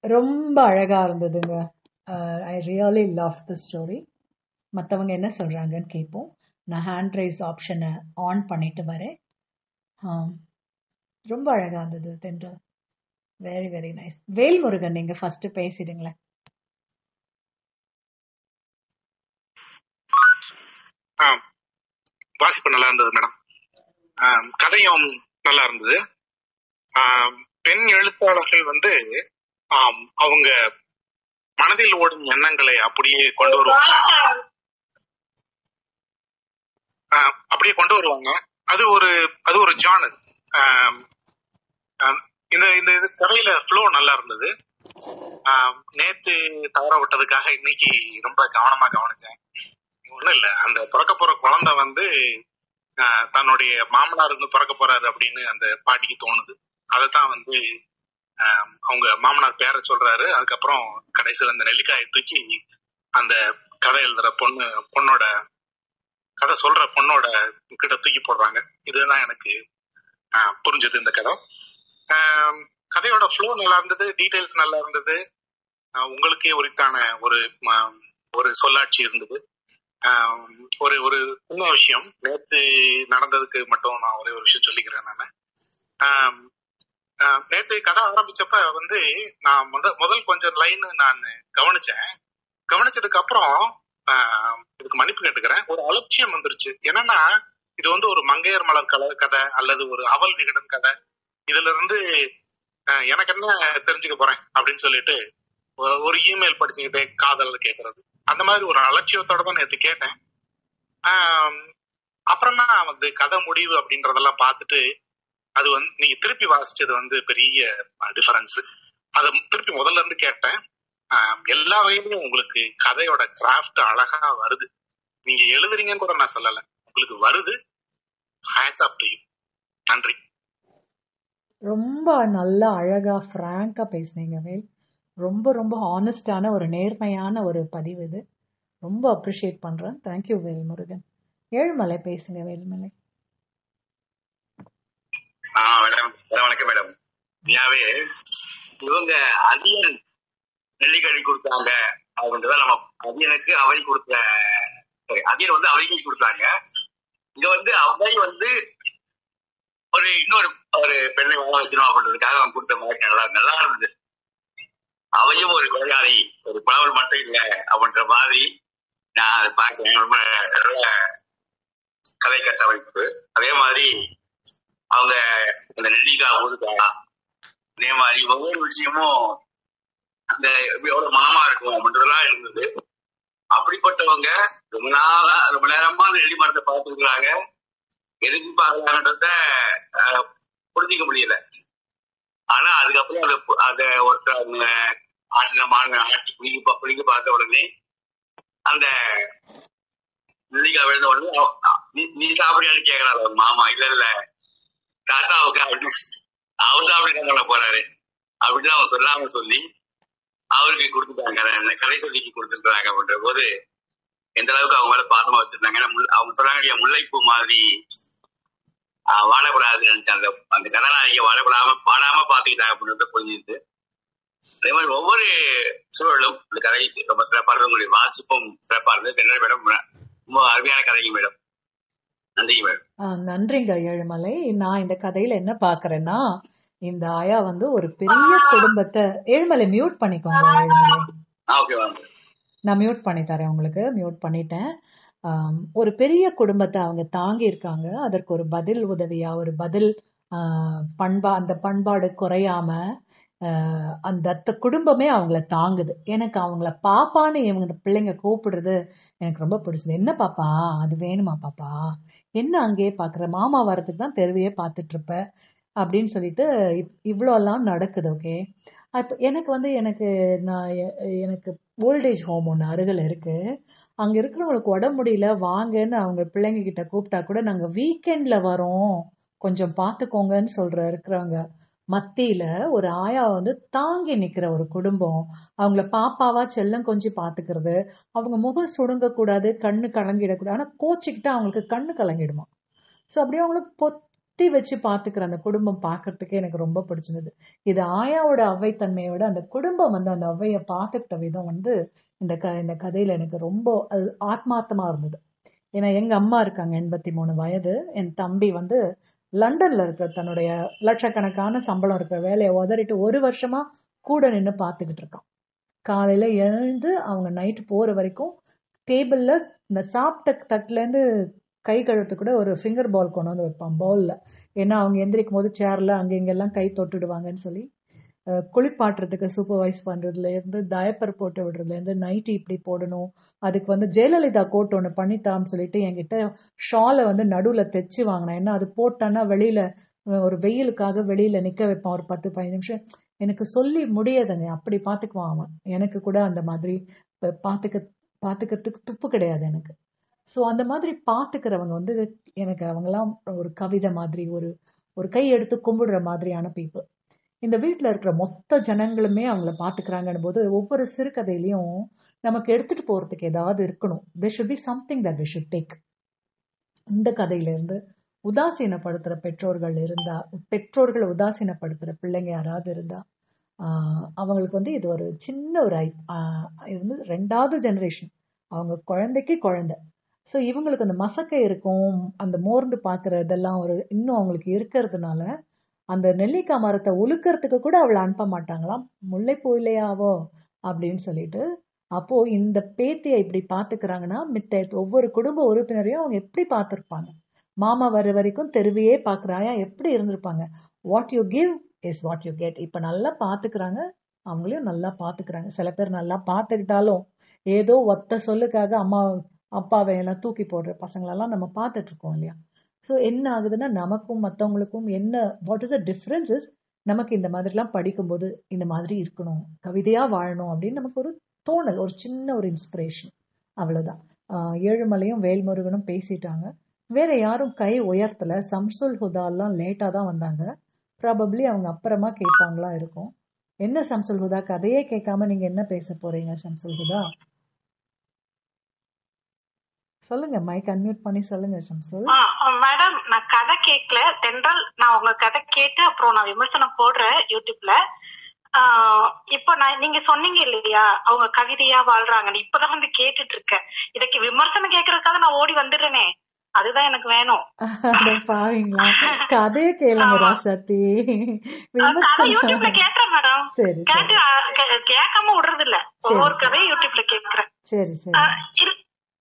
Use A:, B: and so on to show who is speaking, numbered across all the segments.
A: ரொம்ப அழகா இருந்ததுங்க I really love the story மற்றவங்க என்ன சொல்றாங்கன்னு கேட்போம் நான் ஹேண்ட் ரைஸ் ஆப்ஷனை ஆன் பண்ணிட்டு வரேன் ஆம், ரொம்ப அழகா இருந்தது தென்றல் வெரி வெரி நைஸ் வேல்முருகன் நீங்க ஃபர்ஸ்ட் பேசிடுங்களேன்
B: ஆ, வாசிப்பு நல்லா இருந்தது மேடம் ஆம், கதையும் நல்லா இருந்தது ஆம், பெண் எழுத்தாளர்கள் வந்து ஆம், அவங்க மனதில் ஓடும் எண்ணங்களை அப்படியே கொண்டு வருவாங்க ஆ, அப்படியே கொண்டு வருவாங்க அது ஒரு அது ஒரு ஜானர் இந்த இந்த இது கதையில ஃப்ளோ நல்லா இருந்தது ஆம், நேத்து தவற விட்டதுக்காக இன்னைக்கு ரொம்ப கவனமா கவனிச்சேன் ஒண்ணும் இல்ல அந்த பிறக்க போற குழந்தை வந்து ஆஹ், தன்னுடைய மாமனார் இருந்து பிறக்க போறாரு அப்படின்னு அந்த பாட்டிக்கு தோணுது அதைத்தான் வந்து ஆஹ், அவங்க மாமனார் பேரை சொல்றாரு அதுக்கப்புறம் கடைசியில் அந்த நெல்லிக்காயை தூக்கி அந்த கதை எழுதுற பொண்ணு பொண்ணோட கதை சொல்ற பொண்ணோட கிட்ட தூக்கி போடுறாங்க இதுதான் எனக்கு ஆஹ், புரிஞ்சது இந்த கதை ஆஹ், கதையோட ஃப்ளோ நல்லா இருந்தது டீடைல்ஸ் நல்லா இருந்தது ஆஹ், உங்களுக்கே உரித்தான ஒரு ம- ஒரு சொல்லாட்சி இருந்தது ஆஹ் ஒரு ஒரு சின்ன விஷயம் நேத்து நடந்ததுக்கு மட்டும் நான் ஒரே ஒரு விஷயம் சொல்லிக்கிறேன் நான் நேத்து கதை ஆரம்பிச்சப்ப வந்து நான் முத முதல் கொஞ்சம் லைன் நான் கவனிச்சேன் கவனிச்சதுக்கு அப்புறம் ஆஹ் இதுக்கு மன்னிப்பு கேட்டுக்கிறேன் ஒரு அலட்சியம் வந்துருச்சு என்னன்னா இது வந்து ஒரு மங்கையர் மலர் கலை கதை அல்லது ஒரு அவல் விகடன் கதை இதுல இருந்து ஆஹ் எனக்கு என்ன தெரிஞ்சுக்க போறேன் அப்படின்னு சொல்லிட்டு ஒ- ஒரு இமெயில் படிச்சுக்கிட்டே காதல் கேட்கறது அந்த மாதிரி ஒரு அலட்சியத்தோட தான் நேத்து கேட்டேன் ஆம், அப்புறம் தான் வந்து கதை முடிவு அப்படின்றதெல்லாம் பார்த்துட்டு அது வந்து நீங்க திருப்பி வாசிச்சது வந்து பெரிய டிஃபரன்ஸ் அதை திருப்பி முதல்ல இருந்து கேட்டேன் ஆம், எல்லா வகையிலும் உங்களுக்கு கதையோட கிராஃப்ட் அழகா வருது நீங்க எழுதுறீங்கன்னு கூட நான் சொல்லல உங்களுக்கு வருது ஹேட்ஸ் ஆப் டு யூ நன்றி
A: ரொம்ப நல்லா அழகா ஃப்ராங்கா பேசுனீங்க வேல் ரொம்ப ரொம்ப ஹானஸ்டான ஒரு நேர்மையான ஒரு பதிவு இது ரொம்ப அப்ரிஷியேட் பண்றேன் தேங்க்யூ வேல்முருகன் ஏழுமலை பேசுங்க வேல்மலை
C: ஆ மேடம் மேடம் வணக்கம் மேடம் உண்மையாவே இவங்க அதியன் நெல்லிக்கனி கொடுத்தாங்க அப்படின்றத நம்ம அதியனுக்கு அவை கொடுத்த sorry, அதியன் வந்து அவைக்கு கொடுத்தாங்க இங்க வந்து அவை வந்து ஒரு இன்னொரு ஒரு பெண்ணை வாழ வைக்கணும் அப்படின்றதுக்காக அவங்க கொடுத்த மாதிரி நல்லா நல்லா இருந்தது அவையும் ஒரு கொலையாளி ஒரு புலவல் மட்டும் இல்ல அப்படின்ற மாதிரி நான் அதை பார்க்கிறேன் ரொம்ப நல்ல கதை கட்டமைப்பு அதே மாதிரி அவங்க அந்த நெல்லிக்காய் ஊறுகாய் அதே மாதிரி ஒவ்வொரு விஷயமும் அந்த எவ்வளவு மனமா இருக்கும் அப்படின்றதெல்லாம் இருந்தது அப்படிப்பட்டவங்க ரொம்ப நாளா ரொம்ப நேரமா அந்த நெல்லி மரத்தை பார்த்துருக்குறாங்க எதுக்கு பார்க்கலான்றத அஹ், புரிஞ்சிக்க முடியல ஆனா அதுக்கப்புறம் அதை பு- அதை ஒருத்தர் அவங்க ஆட்டின மான ஆட்டி பிடிங்கி பா- பிடிங்கி பார்த்த உடனே அந்த நெல்லிக்காய் விழுந்த உடனே அவ- நீ- நீ சாப்பிடுறியான்னு கேட்கறாரு அவங்க மாமா இல்ல இல்ல தாத்தாவுக்கு அப்படின்னு அவர் சாப்பிட்டு போறாரு அப்படின்னு அவங்க சொல்லாம சொல்லி அவருக்கு கொடுத்துட்டாங்க அந்த கதை சொல்லிக்கு கொடுத்துருக்காங்க அப்படின்ற போது எந்த அளவுக்கு அவங்க மேல பாசமா வச்சிருந்தாங்க ஏன்னா முல்- அவங்க சொன்னாங்க இல்லையா முல்லைப்பூ மாதிரி ஆஹ், வாழக்கூடாதுன்னு நினைச்சேன் அந்த அந்த கதாநாயகியை வாழக்கூடாம வாழாம பாத்துக்கிட்டாங்க அப்படின்றத புரிஞ்சுது அதே மாதிரி ஒவ்வொரு சூழலும் இந்த கதை ரொம்ப சிறப்பா இருந்தது உங்களுடைய வாசிப்பும் சிறப்பா இருந்தது தென்னல் மேடம் ரொம்ப அருமையான கதைங்க மேடம் நன்றிங்க மேடம்
A: ஆ, நன்றிங்க ஏழுமலை நான் இந்த கதையில என்ன பாக்குறேன்னா இந்த ஆயா வந்து ஒரு பெரிய குடும்பத்தை ஏழுமலை மியூட் பண்ணிக்கோங்க ஏழுமலை
C: ஆ ஓகே வாங்க
A: நான் மியூட் பண்ணி தரேன் உங்களுக்கு மியூட் பண்ணிட்டேன் ஆம், ஒரு பெரிய குடும்பத்தை அவங்க தாங்கி இருக்காங்க அதற்கு ஒரு பதில் உதவியா ஒரு பதில் ஆ, பண்பா அந்த பண்பாடு குறையாம ஆ, அந்த த- குடும்பமே அவங்கள தாங்குது எனக்கு அவங்கள பாப்பான்னு இவங்க இந்த பிள்ளைங்க கூப்பிடுறது எனக்கு ரொம்ப பிடிச்சது என்ன பாப்பா அது வேணுமா பாப்பா என்ன அங்கேயே பாக்குற மாமா வரதுக்கு தான் தெருவையே பார்த்துட்டு இருப்ப அப்படின்னு சொல்லிட்டு இவ்- இவ்வளோலாம் நடக்குது ஓகே அப்போ எனக்கு வந்து எனக்கு நான் எ- எனக்கு ஓல்டேஜ் ஹோம் ஒன்று அருகில் இருக்கு அங்கே இருக்கிறவங்களுக்கு உடம்பு முடியல வாங்கன்னு அவங்க பிள்ளைங்க கிட்ட கூப்பிட்டா கூட நாங்கள் வீக்கெண்டில் வரோம் கொஞ்சம் பார்த்துக்கோங்கன்னு சொல்ற இருக்கிறவங்க மத்தியில ஒரு ஆயா வந்து தாங்கி நிக்கிற ஒரு குடும்பம் அவங்கள பாப்பாவா செல்லம் கொஞ்சம் பாத்துக்கிறது அவங்க முகம் சுடுங்க கூடாது கண்ணு கலங்கிடக்கூடாது ஆனா கோச்சிக்கிட்டா அவங்களுக்கு கண்ணு கலங்கிடுமா ஸோ அப்படியே அவங்களுக்கு பொத் பொத்தி வச்சு பாத்துக்கிற அந்த குடும்பம் பார்க்கறதுக்கே எனக்கு ரொம்ப பிடிச்சிருந்தது இது ஆயாவோட அவ்வைத்தன்மையோட அந்த குடும்பம் வந்து அந்த அவ்வைய பார்த்துக்கிட்ட விதம் வந்து இந்த க இந்த கதையில எனக்கு ரொம்ப அது ஆத்மார்த்தமா இருந்தது ஏன்னா எங்க அம்மா இருக்காங்க எண்பத்தி மூணு வயது என் தம்பி வந்து லண்டன்ல இருக்கிற தன்னுடைய லட்சக்கணக்கான சம்பளம் இருக்கிற வேலையை உதறிட்டு ஒரு வருஷமா கூட நின்று பார்த்துக்கிட்டு இருக்கான் காலையில எழுந்து அவங்க நைட்டு போற வரைக்கும் டேபிள்ல இந்த சாப்பிட்ட தட்டுல இருந்து கை கழுத்து கூட ஒரு ஃபிங்கர் பால் கொண்டு வந்து வைப்பான் பவுல்ல ஏன்னா அவங்க எந்திரிக்கும் போது சேர்ல அங்க இங்கெல்லாம் கை தொட்டுடுவாங்கன்னு சொல்லி அஹ், குளிப்பாட்டுறதுக்கு சூப்பர்வைஸ் பண்றதுல இருந்து டயப்பர் போட்டு விடுறதுல இருந்து நைட்டி இப்படி போடணும் அதுக்கு வந்து ஜெயலலிதா கோட் ஒன்று பண்ணித்தான்னு சொல்லிட்டு என்கிட்ட ஷாலை வந்து நடுவுல தைச்சு வாங்கினேன் ஏன்னா அது போட்டான்னா வெளியில அஹ், ஒரு வெயிலுக்காக வெளியில நிக்க வைப்பான் ஒரு பத்து பதினஞ்சு நிமிஷம் எனக்கு சொல்லி முடியாதுங்க அப்படி பாத்துக்குவான் அவன் எனக்கு கூட அந்த மாதிரி ப- பாத்துக்க பாத்துக்கிறதுக்கு துப்பு கிடையாது எனக்கு ஸோ அந்த மாதிரி பாத்துக்கிறவங்க வந்து எனக்கு அவங்கெல்லாம் ஒரு கவிதை மாதிரி ஒரு ஒரு கை எடுத்து கும்பிடுற மாதிரியான பீப்புள் இந்த வீட்டில் இருக்கிற மொத்த ஜனங்களுமே அவங்கள பாத்துக்கிறாங்கன்னு போது ஒவ்வொரு சிறுகதையிலையும் நமக்கு எடுத்துட்டு போறதுக்கு ஏதாவது இருக்கணும் they should be something that we should take இந்த கதையிலிருந்து உதாசீனப்படுத்துற பெற்றோர்கள் இருந்தா பெற்றோர்களை உதாசீனப்படுத்துற பிள்ளைங்க யாராவது இருந்தா ஆஹ் அவங்களுக்கு வந்து இது ஒரு சின்ன ஒரு ஐ ஆஹ் இது வந்து ரெண்டாவது ஜெனரேஷன் அவங்க குழந்தைக்கு குழந்தை ஸோ இவங்களுக்கு அந்த மசக்கை இருக்கும் அந்த மோர்ந்து பார்க்குற இதெல்லாம் ஒரு இன்னும் அவங்களுக்கு இருக்கிறதுனால அந்த நெல்லிக்காய் மரத்தை உலுக்கிறதுக்கு கூட அவளை அனுப்ப மாட்டாங்களாம் முல்லைப்பூ இல்லையாவோ அப்படின்னு சொல்லிட்டு அப்போ இந்த பேத்தியை இப்படி பாத்துக்கிறாங்கன்னா மித்த ஒவ்வொரு குடும்ப உறுப்பினரையும் அவங்க எப்படி பார்த்திருப்பாங்க மாமா வர்ற வரைக்கும் தெருவையே பாக்குறாயா எப்படி இருந்திருப்பாங்க what you give is what you get இப்ப நல்லா பாத்துக்கிறாங்க அவங்களையும் நல்லா பாத்துக்கிறாங்க சில பேர் நல்லா பாத்துக்கிட்டாலும் ஏதோ ஒத்த சொல்லுக்காக அம்மா அப்பாவை எல்லாம் தூக்கி போடுற பசங்களெல்லாம் நம்ம பார்த்துட்டு இருக்கோம் இல்லையா ஸோ என்ன ஆகுதுன்னா நமக்கும் மற்றவங்களுக்கும் என்ன வாட் இஸ் த டிஃப்ரென்சஸ் நமக்கு இந்த மாதிரிலாம் படிக்கும்போது இந்த மாதிரி இருக்கணும் கவிதையா வாழணும் அப்படின்னு நமக்கு ஒரு தோணல் ஒரு சின்ன ஒரு இன்ஸ்பிரேஷன் அவ்வளவுதான் ஆஹ் ஏழுமலையும் வேல்முருகனும் பேசிட்டாங்க வேற யாரும் கை உயர்த்தல சம்சுல் ஹுதாலாம் லேட்டா தான் வந்தாங்க ப்ராபப்ளி அவங்க அப்புறமா கேட்பாங்களா இருக்கும் என்ன சம்சுல் ஹுதா கதையே கேட்காம நீங்க என்ன பேச போறீங்க சம்சுல் ஹுதா சொல்லுங்க மைக் அன்மியூட் பண்ணி சொல்லுங்க சம்சுல்
D: மேடம் நான் கதை கேட்கல தென்றல் நான் உங்க கதை கேட்டு அப்புறம் நான் விமர்சனம் போடுறேன் யூடியூப்ல ஆஹ் இப்போ நான் நீங்க சொன்னீங்க இல்லையா அவங்க கவிதையா வாழ்றாங்கன்னு இப்பதான் வந்து கேட்டுட்டு இருக்கேன் இதுக்கு விமர்சனம் கேட்கறதுக்காக நான் ஓடி வந்துடுறேனே அதுதான் எனக்கு வேணும்
A: அட பாவீங்களா கதையை கேளுங்க ராசாத்தி
D: அஹ் கதை யூடியூப்ல கேக்குறேன் மேடம்
A: சரி சரி
D: கேட்டு அஹ் கே- கேட்காம விடுறது இல்ல ஒவ்வொரு கதையும் யூடியூப்ல கேக்குறேன்
A: சரி சரி
D: அஹ் இரு-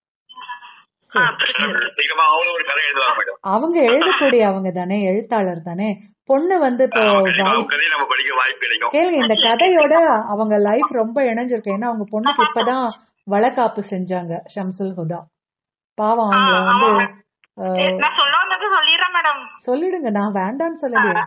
D: அஹ் திருச்சி
C: சீக்கிரமா அவங்களும் ஒரு கதை எழுதுவாங்க மேடம்
A: அவங்க எழுதக்கூடிய அவங்க தானே எழுத்தாளர் தானே பொண்ணு வந்து இப்போ
C: கண்டிப்பா
A: வாய்-
C: அவங்க கதையை நம்ம படிக்க வாய்ப்பு கிடைக்கும்
A: கேளுங்க இந்த கதையோட அவங்க லைஃப் ரொம்ப இணைஞ்சிருக்கு ஏன்னா அவங்க பொண்ணுக்கு இப்பதான் வளக்காப்பு செஞ்சாங்க ஷம்சுல் ஹுதா பாவம் அவங்கள வந்து அஹ்,
D: நான் சொல்ல வந்தது சொல்லிடுறேன் மேடம்
A: சொல்லிடுங்க நான் வேண்டான்னு சொல்லலையே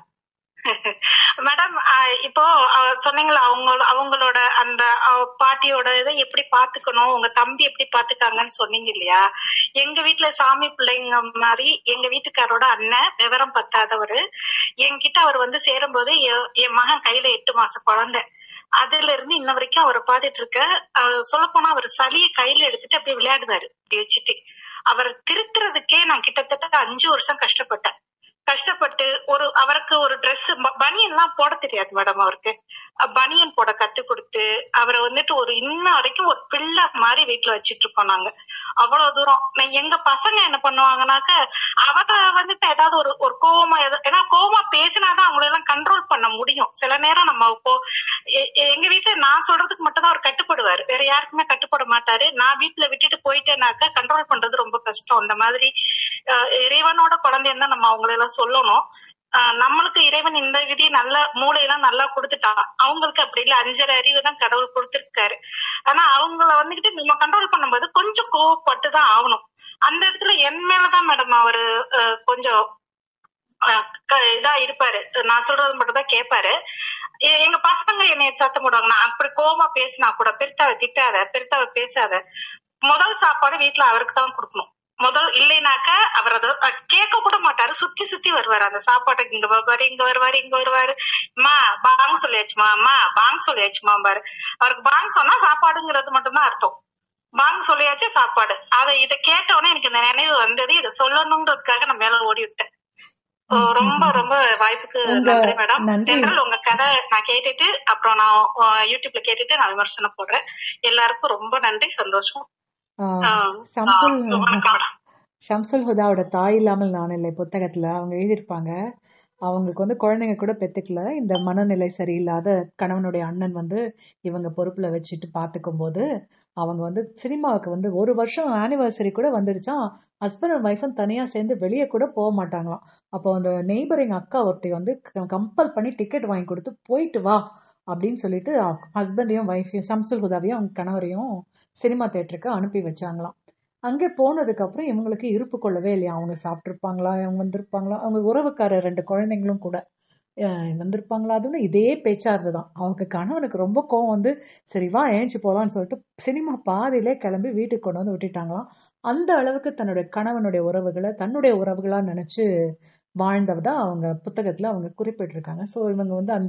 D: மேடம் இப்போ அஹ், சொன்னீங்களா அவங்க அவங்களோட அந்த அஹ், பாட்டியோட இதை எப்படி பாத்துக்கணும் உங்க தம்பி எப்படி பாத்துக்காங்கன்னு சொன்னீங்க இல்லையா எங்க வீட்டுல சாமி பிள்ளைங்க மாதிரி எங்க வீட்டுக்காரோட அண்ணன் விவரம் பத்தாதவரு என்கிட்ட அவர் வந்து சேரும்போது எ- என் மகன் கையில எட்டு மாசம் குழந்தை அதுல இருந்து இன்ன வரைக்கும் அவரை பாத்துட்டு இருக்க சொல்ல போனா அவர் சளியை கையில எடுத்துட்டு அப்படியே விளையாடுவாரு இப்படி வச்சுட்டு அவர் திருத்துறதுக்கே நான் கிட்டத்தட்ட அஞ்சு வருஷம் கஷ்டப்பட்டேன் கஷ்டப்பட்டு ஒரு அவருக்கு ஒரு Dress பனியன் எல்லாம் போட தெரியாது மேடம் அவருக்கு அஹ் பனியன் போட கத்து கொடுத்து அவரை வந்துட்டு ஒரு இன்ன வரைக்கும் ஒரு பிள்ளை மாதிரி வீட்டுல வச்சிட்டு இருக்கோம் நாங்க அவ்வளவு தூரம் நான் எங்க பசங்க என்ன பண்ணுவாங்கன்னாக்க அவரை வந்துட்டு ஏதாவது ஒரு ஒரு கோவமா ஏதோ ஏன்னா கோவமா பேசினாதான் அவங்கள எல்லாம் கண்ட்ரோல் பண்ண முடியும் சில நேரம் நம்ம இப்போ எ- எ- எங்க வீட்டுல நான் சொல்றதுக்கு மட்டும் தான் அவர் கட்டுப்படுவாரு வேற யாருக்குமே கட்டுப்பட மாட்டாரு நான் வீட்டுல விட்டுட்டு போயிட்டேனாக்க கண்ட்ரோல் பண்றது ரொம்ப கஷ்டம் அந்த மாதிரி அஹ், இறைவனோட குழந்தைன்னு தான் நம்ம அவங்கள எல்லாம் சொல்லணும் ஆஹ் நம்மளுக்கு இறைவன் இந்த விதி நல்ல மூளையெல்லாம் நல்லா கொடுத்துட்டான் அவங்களுக்கு அப்படி இல்ல அஞ்சரை அறிவு தான் கடவுள் கொடுத்திருக்காரு ஆனா அவங்கள வந்துகிட்டு நம்ம கண்ட்ரோல் பண்ணும்போது கொஞ்சம் கோவப்பட்டு தான் ஆகணும் அந்த இடத்துல என் மேலதான் மேடம் அவரு ஆஹ் கொஞ்சம் ஆஹ் க- இதா இருப்பாரு நான் சொல்றது மட்டும் தான் கேட்பாரு எ- எங்க பசங்க என்னைய சத்தம் போடுவாங்க நான் அப்படி கோவமா பேசினா கூட பெருத்தாவை திட்டாத பெருத்தாவை பேசாத முதல் சாப்பாடு வீட்டுல அவருக்கு தான் கொடுக்கணும் முதல் இல்லைனாக்க அவர் அதை அஹ், கேட்க கூட மாட்டாரு சுத்தி சுத்தி வருவாரு அந்த சாப்பாட்டுக்கு இங்க வருவாரு இங்க வருவாரு இங்க வருவாரு அம்மா பாங் சொல்லியாச்சுமா அம்மா பாங் சொல்லியாச்சுமா பாரு அவருக்கு பாங் சொன்னா சாப்பாடுங்கிறது மட்டும்தான் அர்த்தம் பாங் சொல்லியாச்சு சாப்பாடு அதை இதை கேட்ட உடனே எனக்கு இந்த நினைவு வந்தது இதை சொல்லணுங்கிறதுக்காக நான் மேல ஓடி விட்டேன் ஓ, ரொம்ப ரொம்ப வாய்ப்புக்கு
A: உங்க-
D: நன்றி மேடம்
A: நன்றி.
D: ஜெனரல் உங்க கதை நான் கேட்டுட்டு அப்புறம் நான் அஹ், யூடியூப்ல கேட்டுட்டு நான் விமர்சனம் போடுறேன் எல்லாருக்கும் ரொம்ப நன்றி சந்தோஷம்
A: ஆஹ்,
D: ஆஹ்,
A: ஷம்சுல்
D: ஆஹ், வணக்கம் மேடம்
A: ஷம்சுல் ஹுதாவோட தாய் இல்லாமல் நான் இல்லை புத்தகத்துல அவங்க எழுதியிருப்பாங்க அவங்களுக்கு வந்து குழந்தைங்க கூட பெத்துக்கல இந்த மனநிலை சரியில்லாத கணவனுடைய அண்ணன் வந்து இவங்க பொறுப்புல வச்சுட்டு பாத்துக்கும் போது அவங்க வந்து சினிமாவுக்கு வந்து ஒரு வருஷம் ஆனிவர்சரி கூட வந்துடுச்சான் ஹஸ்பண்ட் அண்ட் ஒய்ஃபும் தனியா சேர்ந்து வெளியே கூட போக மாட்டாங்களாம் அப்போ அந்த நெய்பரிங் அக்கா ஒருத்தி வந்து கம்பல் பண்ணி டிக்கெட் வாங்கி கொடுத்து போயிட்டு வா அப்படின்னு சொல்லிட்டு ஹஸ்பண்டையும் ஒய்ஃபையும் ஷம்சுல் ஹுதாவையும் அவங்க கணவரையும் சினிமா தேட்டருக்கு அனுப்பி வச்சாங்களாம் அங்கே போனதுக்கு அப்புறம் இவங்களுக்கு இருப்பு கொள்ளவே இல்லையா அவங்க சாப்பிட்ருப்பாங்களா அவங்க வந்திருப்பாங்களா அவங்க உறவுக்காரர் ரெண்டு குழந்தைங்களும் கூட அஹ் வந்திருப்பாங்களா அதுன்னு இதே பேச்சா இருந்ததுதான் அவங்க கணவனுக்கு ரொம்ப கோவம் வந்து சரி வா ஏஞ்சி போலாம்னு சொல்லிட்டு சினிமா பாதியிலே கிளம்பி வீட்டுக்கு கொண்டு வந்து விட்டுட்டாங்களாம் அந்த அளவுக்கு தன்னுடைய கணவனுடைய உறவுகளை தன்னுடைய உறவுகளா நினைச்சு வாழ்ந்தவதா அவங்க புத்தகத்துல அவங்க குறிப்பிட்டிருக்காங்க ஸோ இவங்க வந்து அந்த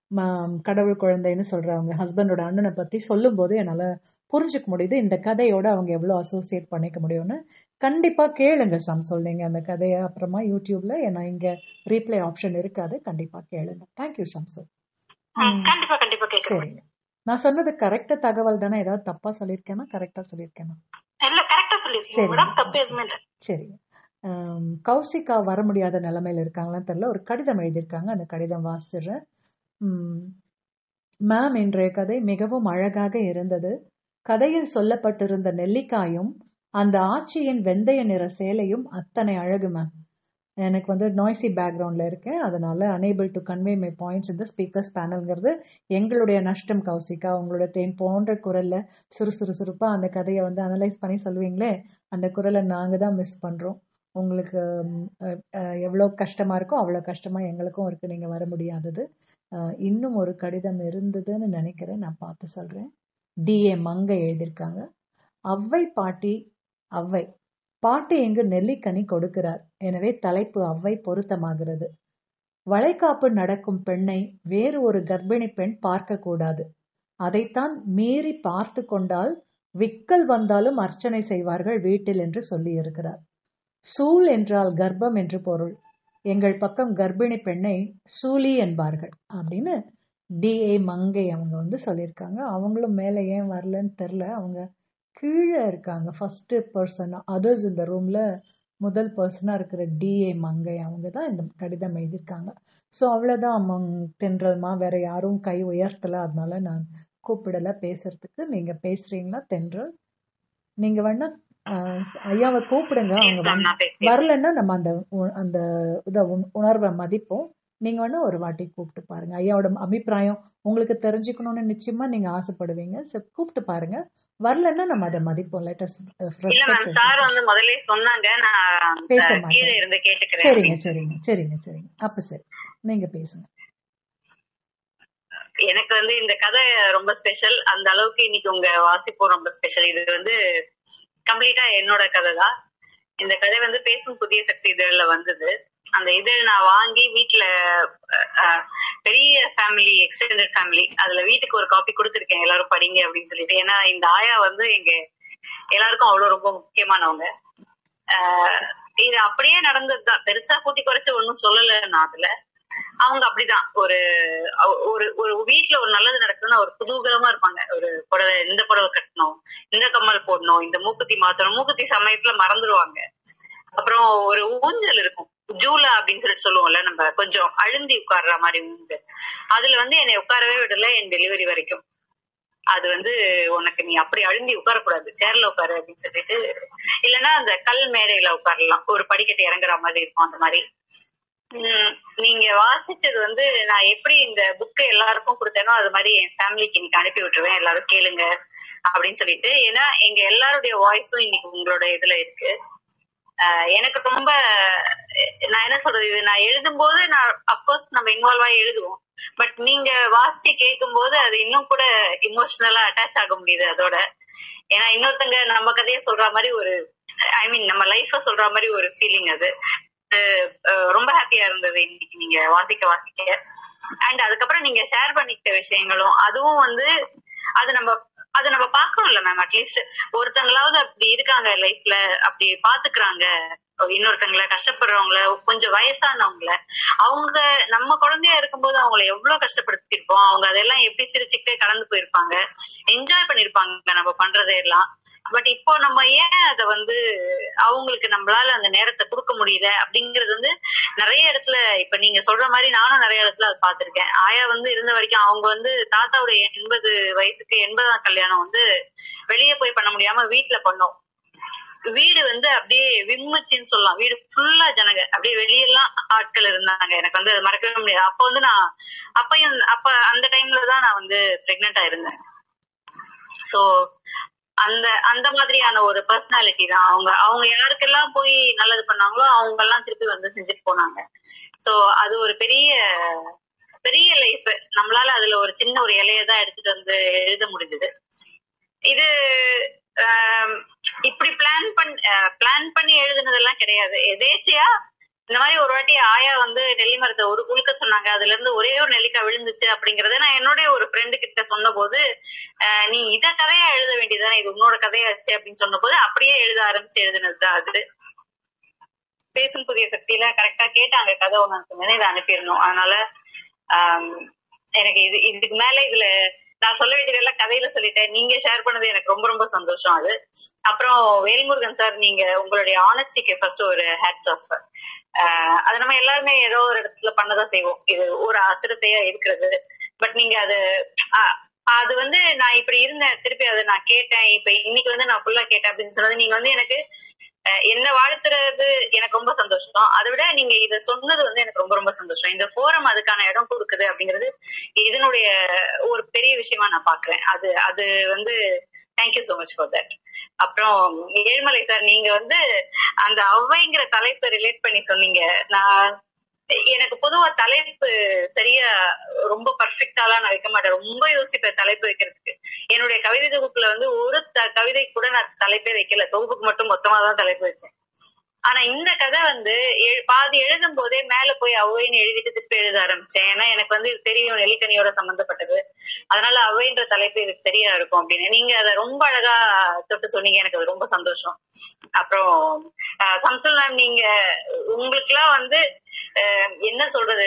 A: ம- கடவுள் குழந்தைன்னு சொல்ற அவங்க ஹஸ்பண்டோட அண்ணனை பத்தி சொல்லும் போது என்னால புரிஞ்சுக்க முடியுது இந்த கதையோட அவங்க எவ்வளவு அசோசியேட் பண்ணிக்க முடியும்னு கண்டிப்பா கேளுங்க சம்சோல் நீங்க அந்த கதையை அப்புறமா யூடியூப்ல ஏன்னா இங்க ரீப்ளே ஆப்ஷன் இருக்காது கண்டிப்பா கேளுங்க தேங்க்யூ சம்சோல்
D: ம், கண்டிப்பா கண்டிப்பா கேக்குறேன்
A: சரிங்க நான் சொன்னது கரெக்டா தகவல் தானே ஏதாவது தப்பா சொல்லியிருக்கேனா கரெக்டா சொல்லியிருக்கேனா
D: இல்ல கரெக்டா சொல்லிருக்கீங்க
A: சரி.
D: மேடம் தப்பு எதுவுமே இல்ல
A: சரிங்க ஆம், கௌசிகா வர முடியாத நிலைமையில இருக்காங்களான்னு தெரியல ஒரு கடிதம் எழுதியிருக்காங்க அந்த கடிதம் வாசிச்சிடுறேன் உம், மேம் இன்றைய கதை மிகவும் அழகாக இருந்தது கதையில் சொல்லப்பட்டிருந்த நெல்லிக்காயும் அந்த ஆட்சியின் வெந்தய நிற சேலையும் அத்தனை அழகு மேம் எனக்கு வந்து நாய்ஸி பேக்ரவுண்ட்ல இருக்கேன் அதனால unable to convey my points இந்த ஸ்பீக்கர்ஸ் பேனல்ங்கிறது எங்களுடைய நஷ்டம் கௌசிகா உங்களோட தேன் போன்ற குரல்ல சுறுசுறு சுறுப்பா அந்த கதையை வந்து அனலைஸ் பண்ணி சொல்லுவீங்களே அந்த குரலை நாங்க தான் மிஸ் பண்றோம் உங்களுக்கு ம், அஹ், அஹ், எவ்வளவு கஷ்டமா இருக்கோ அவ்வளவு கஷ்டமா எங்களுக்கும் இருக்கு நீங்க வர முடியாதது அஹ், இன்னும் ஒரு கடிதம் இருந்ததுன்னு நினைக்கிறேன் நான் பார்த்து சொல்றேன் டிஏ மங்க எழுதியிருக்காங்க அவ்வை பாட்டி அவ்வை பாட்டி எங்கு நெல்லிக்கனி கொடுக்கிறார் எனவே தலைப்பு அவ்வை பொருத்தமாகிறது வளைகாப்பு நடக்கும் பெண்ணை வேறு ஒரு கர்ப்பிணி பெண் பார்க்க கூடாது அதைத்தான் மீறி பார்த்து கொண்டால் விக்கல் வந்தாலும் அர்ச்சனை செய்வார்கள் வீட்டில் என்று சொல்லி இருக்கிறார் சூல் என்றால் கர்ப்பம் என்று பொருள் எங்கள் பக்கம் கர்ப்பிணி பெண்ணை சூலி என்பார்கள் அப்படின்னு டிஏ மங்கை அவங்க வந்து சொல்லியிருக்காங்க அவங்களும் மேலே ஏன் வரலன்னு தெரில அவங்க கீழே இருக்காங்க ஃபர்ஸ்ட் பர்சன் அதர்ஸ் இந்த ரூம்ல முதல் பர்சனா இருக்கிற டிஏ மங்கை அவங்க தான் இந்த கடிதம் எழுதியிருக்காங்க ஸோ அவ்வளோதான் அம்மங் தென்றல்மா வேற யாரும் கை உயர்த்தல அதனால நான் கூப்பிடல பேசுறதுக்கு நீங்க பேசுறீங்களா தென்றல் நீங்க வேணா ஆஹ், ஐயாவை கூப்பிடுங்க அவங்க வந்து
D: நான் பேசுறேன்.
A: வரலன்னா நம்ம அந்த உ- அந்த இத உண- உணர்வை மதிப்போம் நீங்க வேணா ஒரு வாட்டி கூப்பிட்டு பாருங்க ஐயாவோட அபிப்பிராயம் உங்களுக்கு தெரிஞ்சுக்கணும்னு நிச்சயமா நீங்க ஆசைப்படுவீங்க சரி கூப்பிட்டு பாருங்க வரலன்னா நம்ம அதை மதிப்போம் லேட்டஸ்ட்
E: இல்ல மேம் சார் வந்து முதல்ல சொன்னாங்க நான்
A: பேச
E: அந்த
A: மாட்டேன்.
E: கீழே இருந்து கேட்டுக்கிறேன்
A: சரிங்க சரிங்க சரிங்க சரிங்க அப்ப சரி நீங்க பேசுங்க
E: எனக்கு வந்து இந்த கதை ரொம்ப ஸ்பெஷல் அந்த அளவுக்கு இன்னைக்கு உங்க வாசிப்பும் ரொம்ப ஸ்பெஷல் இது வந்து கம்ப்ளீட்டா என்னோட கதை தான் இந்த கதை வந்து பேசும் புதிய சக்தி இதழ்ல வந்தது அந்த இதழ் நான் வாங்கி வீட்டுல அஹ், அஹ், பெரிய ஃபேமிலி எக்ஸ்டெண்டட் ஃபேமிலி அதுல வீட்டுக்கு ஒரு காப்பி கொடுத்துருக்கேன் எல்லாரும் படிங்க அப்படின்னு சொல்லிட்டு ஏன்னா இந்த ஆயா வந்து எங்க எல்லாருக்கும் அவ்வளவு ரொம்ப முக்கியமானவங்க ஆஹ் இது அப்படியே நடந்ததுதான் பெருசா கூட்டி குறைச்சு ஒண்ணும் சொல்லல நான் அதுல அவங்க அப்படிதான் ஒரு அவ- ஒரு ஒரு வீட்டுல ஒரு நல்லது நடக்குதுன்னா ஒரு குதூகலமா இருப்பாங்க ஒரு புடவை இந்த புடவை கட்டணும் இந்த கம்மல் போடணும் இந்த மூக்குத்தி மாத்தணும் மூக்குத்தி சமயத்துல மறந்துடுவாங்க அப்புறம் ஒரு ஊஞ்சல் இருக்கும் ஜூலா அப்படின்னு சொல்லிட்டு சொல்லுவோம்ல நம்ம கொஞ்சம் அழுந்தி உட்கார்ற மாதிரி ஊஞ்சல் அதுல வந்து என்னை உட்காரவே விடல என் டெலிவரி வரைக்கும் அது வந்து உனக்கு நீ அப்படி அழுந்தி உட்காரக்கூடாது சேர்ல உட்காரு அப்படின்னு சொல்லிட்டு இல்லைன்னா அந்த கல் மேடையில உட்காரலாம் ஒரு படிக்கட்டு இறங்குற மாதிரி இருக்கும் அந்த மாதிரி உம் நீங்க வாசிச்சது வந்து நான் எப்படி இந்த புக்கு எல்லாருக்கும் கொடுத்தேனோ அது மாதிரி என் ஃபேமிலிக்கு இன்னைக்கு அனுப்பி விட்டுருவேன் எல்லாரும் கேளுங்க அப்படின்னு சொல்லிட்டு ஏன்னா எங்க எல்லாருடைய வாய்ஸும் இன்னைக்கு உங்களோட இதுல இருக்கு ஆஹ் எனக்கு ரொம்ப அஹ் நான் என்ன சொல்றது இது நான் எழுதும்போது நான் அப்கோர்ஸ் நம்ம இன்வால்வ் ஆகி எழுதுவோம் பட் நீங்க வாசிச்சு கேட்கும்போது அது இன்னும் கூட இமோஷனலா அட்டாச் ஆக முடியுது அதோட ஏன்னா இன்னொருத்தங்க நம்ம கதையை சொல்ற மாதிரி ஒரு ஐ மீன் நம்ம லைஃப சொல்ற மாதிரி ஒரு ஃபீலிங் அது அஹ் அஹ் ரொம்ப ஹாப்பியா இருந்தது இன்னைக்கு நீங்க வாசிக்க வாசிக்க அண்ட் அதுக்கப்புறம் நீங்க ஷேர் பண்ணிக்கிட்ட விஷயங்களும் அதுவும் வந்து அது நம்ம அது நம்ம பாக்குறோம்ல மேம் அட்லீஸ்ட் ஒருத்தங்களாவது அப்படி இருக்காங்க லைஃப்ல அப்படி பாத்துக்கிறாங்க இன்னொருத்தங்கள கஷ்டப்படுறவங்கள கொஞ்சம் வயசானவங்கள அவங்க நம்ம குழந்தையா இருக்கும்போது அவங்கள எவ்வளவு கஷ்டப்படுத்திருப்போம் அவங்க அதெல்லாம் எப்படி சிரிச்சுக்கிட்டே கடந்து போயிருப்பாங்க என்ஜாய் பண்ணிருப்பாங்க நம்ம பண்றதையெல்லாம் பட் இப்போ நம்ம ஏன் அத வந்து அவங்களுக்கு நம்மளால அந்த நேரத்தை கொடுக்க முடியல அப்படிங்கறது வந்து நிறைய இடத்துல இப்ப நீங்க சொல்ற மாதிரி நானும் நிறைய இடத்துல அதை பார்த்திருக்கேன் ஆயா வந்து இருந்த வரைக்கும் அவங்க வந்து தாத்தாவுடைய எண்பது வயசுக்கு எண்பதாம் கல்யாணம் வந்து வெளியே போய் பண்ண முடியாம வீட்டுல பண்ணோம் வீடு வந்து அப்படியே விம்முச்சின்னு சொல்லலாம் வீடு ஃபுல்லா ஜனங்க அப்படியே வெளியெல்லாம் ஆட்கள் இருந்தாங்க எனக்கு வந்து அது மறக்கவே முடியாது அப்ப வந்து நான் அப்பயும் அப்ப அந்த டைம்ல தான் நான் வந்து பிரெக்னெண்டா இருந்தேன் சோ அந்த அந்த மாதிரியான ஒரு பர்சனாலிட்டி தான் அவங்க அவங்க யாருக்கெல்லாம் போய் நல்லது பண்ணாங்களோ அவங்க எல்லாம் திருப்பி வந்து செஞ்சுட்டு போனாங்க சோ அது ஒரு பெரிய பெரிய லைஃப் நம்மளால அதுல ஒரு சின்ன ஒரு இலையை தான் எடுத்துட்டு வந்து எழுத முடிஞ்சது இது ஆம், இப்படி பிளான் பண்ணி பிளான் பண்ணி எழுதுனதெல்லாம் கிடையாது எதேச்சியா இந்த மாதிரி ஒரு வாட்டி ஆயா வந்து நெல்லி மரத்தை ஒரு உழுக்க சொன்னாங்க அதுல இருந்து ஒரே ஒரு நெல்லிக்காய் விழுந்துச்சு அப்படிங்கறத நான் என்னுடைய ஒரு ஃப்ரெண்டு கிட்ட சொன்ன போது நீ இத கதையா எழுத வேண்டியதுதானே இது உன்னோட கதையாச்சு அப்படின்னு சொன்ன போது அப்படியே எழுத ஆரம்பிச்சு எழுதுனதுதான் அது பேசும் புதிய சக்தியில கரெக்டா கேட்டாங்க கதை ஒண்ணு இதை அனுப்பிடணும் அதனால ஆம், எனக்கு இது இதுக்கு மேல இதுல நான் சொல்ல வேண்டியதெல்லாம் கதையில சொல்லிட்டேன் நீங்க ஷேர் பண்ணது எனக்கு ரொம்ப ரொம்ப சந்தோஷம் அது அப்புறம் வேல்முருகன் சார் நீங்க உங்களுடைய ஆனஸ்டிக்கு ஃபர்ஸ்ட் ஒரு ஹேட்ஸ் ஆஃப் அது நம்ம எல்லாருமே ஏதோ ஒரு இடத்துல பண்ணதான் செய்வோம் இது ஒரு அசிரத்தையா இருக்கிறது பட் நீங்க அது அஹ், அது வந்து நான் இப்படி இருந்தேன் திருப்பி அதை நான் கேட்டேன் இப்ப இன்னைக்கு வந்து நான் ஃபுல்லா கேட்டேன் அப்படின்னு சொன்னது நீங்க வந்து எனக்கு அஹ், என்ன வாழ்த்துறது எனக்கு ரொம்ப சந்தோஷம் அதை விட நீங்க இத சொன்னது வந்து எனக்கு ரொம்ப ரொம்ப சந்தோஷம் இந்த ஃபோரம் அதுக்கான இடம் கொடுக்குது அப்படிங்கிறது இதனுடைய ஒரு பெரிய விஷயமா நான் பாக்குறேன் அது அது வந்து thank you so much for that அப்புறம் ஏழ்மலை சார் நீங்க வந்து அந்த அவ்வைங்கிற தலைப்பை ரிலேட் பண்ணி சொன்னீங்க நான் எனக்கு பொதுவா தலைப்பு சரியா ரொம்ப பர்ஃபெக்டாலாம் நான் வைக்க மாட்டேன் ரொம்ப யோசிப்பேன் தலைப்பு வைக்கிறதுக்கு என்னுடைய கவிதை தொகுப்புல வந்து ஒரு த- கவிதை கூட நான் தலைப்பே வைக்கல தொகுப்புக்கு மட்டும் மொத்தமா தான் தலைப்பு வச்சேன் ஆனா இந்த கதை வந்து எழு- பாதி எழுதும் போதே மேல போய் அவ்வைன்னு எழுதிட்டு திருப்பி எழுத ஆரம்பிச்சேன் ஏன்னா எனக்கு வந்து இது தெரியும் நெல்லிக்கனியோட சம்பந்தப்பட்டது அதனால அவைன்ற தலைப்பு இதுக்கு சரியா இருக்கும் அப்படின்னு நீங்க அதை ரொம்ப அழகா தொட்டு சொன்னீங்க எனக்கு அது ரொம்ப சந்தோஷம் அப்புறம் அஹ், சம்சுல் மேம் நீங்க உங்களுக்கு எல்லாம் வந்து அஹ், என்ன சொல்றது